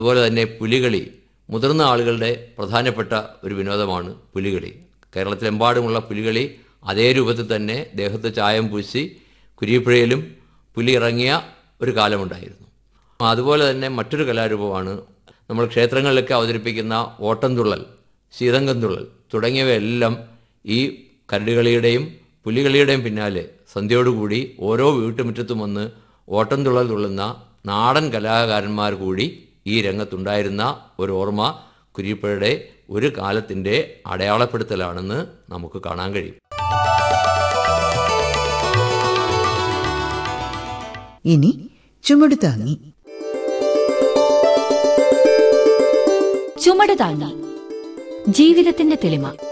അതുപോലെ തന്നെ പുലികളി മുതിർന്ന ആളുകളുടെ പ്രധാനപ്പെട്ട ഒരു വിനോദമാണ് പുലികളി കേരളത്തിലെമ്പാടുമുള്ള പുലികളി അതേ രൂപത്തിൽ തന്നെ ദേഹത്ത് ചായം പൂശി കുരിയപ്പുഴയിലും പുലി ഇറങ്ങിയ ഒരു കാലമുണ്ടായിരുന്നു അതുപോലെ തന്നെ മറ്റൊരു കലാരൂപമാണ് നമ്മൾ ക്ഷേത്രങ്ങളിലൊക്കെ അവതരിപ്പിക്കുന്ന ഓട്ടംതുള്ളൽ ശീതങ്കം തുള്ളൽ തുടങ്ങിയവയെല്ലാം ഈ കരടുകളിയുടെയും പുലികളിയുടെയും പിന്നാലെ സന്ധ്യയോടുകൂടി ഓരോ വീട്ടുമുറ്റത്തും വന്ന് ഓട്ടംതുള്ളൽ തുള്ളുന്ന നാടൻ കലാകാരന്മാർ കൂടി ഈ രംഗത്തുണ്ടായിരുന്ന ഒരു ഓർമ്മ കുരിപ്പുഴയുടെ ഒരു കാലത്തിൻ്റെ അടയാളപ്പെടുത്തലാണെന്ന് നമുക്ക് കാണാൻ കഴിയും ഇനി ചുമട് താങ്ങി ചുമട് താങ്ങി ജീവിതത്തിന്റെ തെളിമ